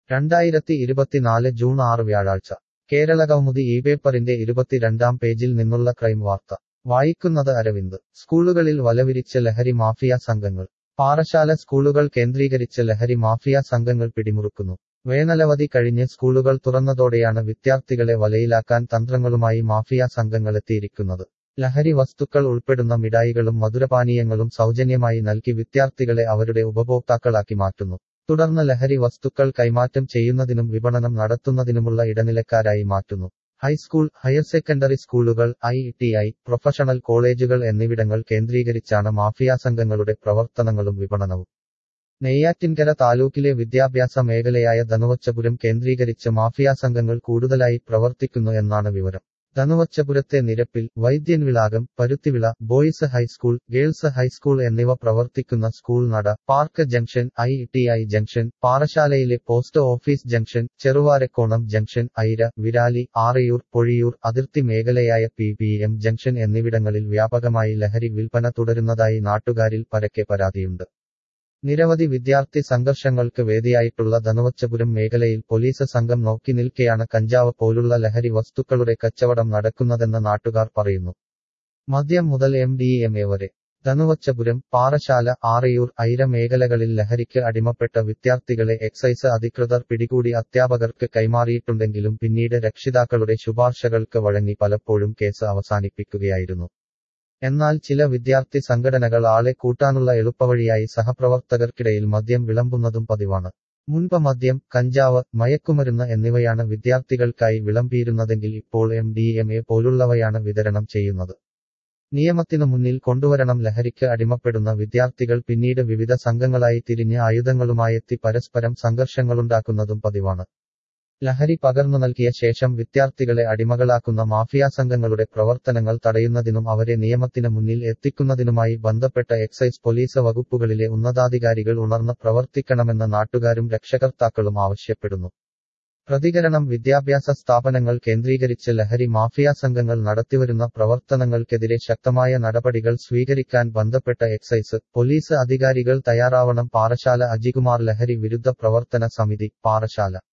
രണ്ടായിരത്തി ഇരുപത്തിനാല് ജൂൺ ആറ് വ്യാഴാഴ്ച കേരളകൗമുദി ഈ പേപ്പറിന്റെ ഇരുപത്തിരണ്ടാം പേജിൽ നിന്നുള്ള ക്രൈം വാർത്ത വായിക്കുന്നത് അരവിന്ദ് സ്കൂളുകളിൽ വലവിരിച്ച ലഹരി മാഫിയ സംഘങ്ങൾ പാറശാല സ്കൂളുകൾ കേന്ദ്രീകരിച്ച് ലഹരി മാഫിയ സംഘങ്ങൾ പിടിമുറുക്കുന്നു വേനലവധി കഴിഞ്ഞ് സ്കൂളുകൾ തുറന്നതോടെയാണ് വിദ്യാർത്ഥികളെ വലയിലാക്കാൻ തന്ത്രങ്ങളുമായി മാഫിയ സംഘങ്ങളെത്തിയിരിക്കുന്നത് ലഹരി വസ്തുക്കൾ ഉൾപ്പെടുന്ന മിഠായികളും മധുരപാനീയങ്ങളും സൗജന്യമായി നൽകി വിദ്യാർത്ഥികളെ അവരുടെ ഉപഭോക്താക്കളാക്കി മാറ്റുന്നു തുടർന്ന് ലഹരി വസ്തുക്കൾ കൈമാറ്റം ചെയ്യുന്നതിനും വിപണനം നടത്തുന്നതിനുമുള്ള ഇടനിലക്കാരായി മാറ്റുന്നു ഹൈസ്കൂൾ ഹയർ സെക്കൻഡറി സ്കൂളുകൾ ഐ ടി ഐ പ്രൊഫഷണൽ കോളേജുകൾ എന്നിവിടങ്ങൾ കേന്ദ്രീകരിച്ചാണ് മാഫിയ സംഘങ്ങളുടെ പ്രവർത്തനങ്ങളും വിപണനവും നെയ്യാറ്റിൻകര താലൂക്കിലെ വിദ്യാഭ്യാസ മേഖലയായ ധനുവച്ചപുരം കേന്ദ്രീകരിച്ച് മാഫിയ സംഘങ്ങൾ കൂടുതലായി പ്രവർത്തിക്കുന്നു എന്നാണ് വിവരം ധനുവച്ചപുരത്തെ നിരപ്പിൽ Vaidyanvilakam Paruthivila boys high school girls high school എന്നിവ പ്രവർത്തിക്കുന്ന സ്കൂൾ നട park junction I T I junction പാറശാലയിലെ post office junction Cheruvarakonam junction Aira Virali Arayur Pozhiyur അതിർത്തി മേഖലയായ പി പി എം ജംഗ്ഷൻ എന്നിവിടങ്ങളിൽ വ്യാപകമായി ലഹരി വിൽപ്പന തുടരുന്നതായി നാട്ടുകാരിൽ പരക്കെ പരാതിയുണ്ട് നിരവധി വിദ്യാർത്ഥി സംഘർഷങ്ങൾക്ക് വേദിയായിട്ടുള്ള ധനുവച്ചപുരം മേഖലയിൽ പോലീസ് സംഘം നോക്കി നിൽക്കെയാണ് കഞ്ചാവ് പോലുള്ള ലഹരി വസ്തുക്കളുടെ കച്ചവടം നടക്കുന്നതെന്ന് നാട്ടുകാർ പറയുന്നു മദ്യം മുതൽ എം ഡി എം എ വരെ ധനുവച്ചപുരം പാറശാല ആറയൂർ ഐര മേഖലകളിൽ ലഹരിക്ക് അടിമപ്പെട്ട വിദ്യാർത്ഥികളെ എക്സൈസ് അധികൃതർ പിടികൂടി അധ്യാപകർക്ക് കൈമാറിയിട്ടുണ്ടെങ്കിലും പിന്നീട് രക്ഷിതാക്കളുടെ ശുപാർശകൾക്ക് വഴങ്ങി പലപ്പോഴും കേസ് അവസാനിപ്പിക്കുകയായിരുന്നു എന്നാൽ ചില വിദ്യാർത്ഥി സംഘടനകൾ ആളെ കൂട്ടാനുള്ള എളുപ്പവഴിയായി സഹപ്രവർത്തകർക്കിടയിൽ മദ്യം വിളമ്പുന്നതും പതിവാണ് മുൻപ് മദ്യം കഞ്ചാവ് മയക്കുമരുന്ന് എന്നിവയാണ് വിദ്യാർത്ഥികൾക്കായി വിളമ്പിയിരുന്നതെങ്കിൽ ഇപ്പോൾ എം ഡി എം എ പോലുള്ളവയാണ് വിതരണം ചെയ്യുന്നത് നിയമത്തിനു മുന്നിൽ കൊണ്ടുവരണം ലഹരിക്ക് അടിമപ്പെടുന്ന വിദ്യാർത്ഥികൾ പിന്നീട് വിവിധ സംഘങ്ങളായി തിരിഞ്ഞ് ആയുധങ്ങളുമായെത്തി പരസ്പരം സംഘർഷങ്ങളുണ്ടാക്കുന്നതും പതിവാണ് ലഹരി പകർന്നു നൽകിയ ശേഷം വിദ്യാർത്ഥികളെ അടിമകളാക്കുന്ന മാഫിയ സംഘങ്ങളുടെ പ്രവർത്തനങ്ങൾ തടയുന്നതിനും അവരെ നിയമത്തിന് മുന്നിൽ എത്തിക്കുന്നതിനുമായി ബന്ധപ്പെട്ട എക്സൈസ് പോലീസ് വകുപ്പുകളിലെ ഉന്നതാധികാരികൾ ഉണർന്ന് പ്രവർത്തിക്കണമെന്ന് നാട്ടുകാരും രക്ഷകർത്താക്കളും ആവശ്യപ്പെടുന്നു പ്രതികരണം വിദ്യാഭ്യാസ സ്ഥാപനങ്ങൾ കേന്ദ്രീകരിച്ച് ലഹരി മാഫിയ സംഘങ്ങൾ നടത്തിവരുന്ന പ്രവർത്തനങ്ങൾക്കെതിരെ ശക്തമായ നടപടികൾ സ്വീകരിക്കാൻ ബന്ധപ്പെട്ട എക്സൈസ് പോലീസ് അധികാരികൾ തയ്യാറാവണം പാറശാല അജികുമാർ ലഹരി വിരുദ്ധ പ്രവർത്തന സമിതി പാറശാല